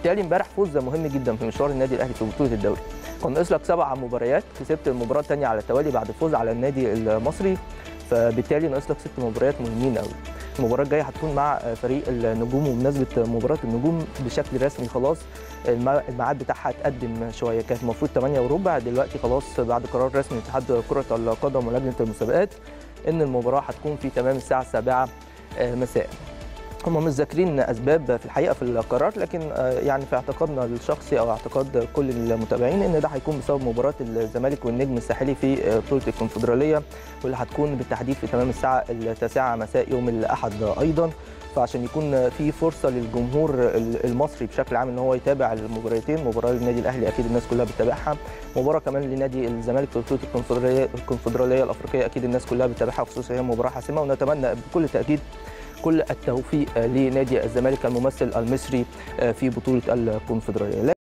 فبالتالي امبارح فوز مهم جدا في مشوار النادي الاهلي في بطوله الدوري كان ناقص لك سبع مباريات كسبت المباراه الثانيه على التوالي بعد الفوز على النادي المصري فبالتالي ناقص لك ست مباريات مهمين قوي المباراه الجايه هتكون مع فريق النجوم وبمناسبه مباراه النجوم بشكل رسمي خلاص الميعاد بتاعها اتقدم شويه كانت المفروض 8 وربع دلوقتي خلاص بعد قرار رسمي اتحاد كره القدم ولجنه المسابقات ان المباراه هتكون في تمام الساعه 7 مساء هم مش ذاكرين اسباب في الحقيقه في القرار لكن يعني في اعتقادنا الشخصي او اعتقاد كل المتابعين ان ده هيكون بسبب مباراه الزمالك والنجم الساحلي في بطوله الكونفدراليه واللي هتكون بالتحديد في تمام الساعه التاسعه مساء يوم الاحد ايضا فعشان يكون في فرصه للجمهور المصري بشكل عام ان هو يتابع المباراتين مباراه للنادي الاهلي اكيد الناس كلها بتتابعها مباراه كمان لنادي الزمالك في بطوله الكونفدراليه الكونفدراليه الافريقيه اكيد الناس كلها بتتابعها خصوصا هي مباراه حاسمه ونتمنى بكل تاكيد كل التوفيق لنادي الزمالك الممثل المصري في بطوله الكونفدراليه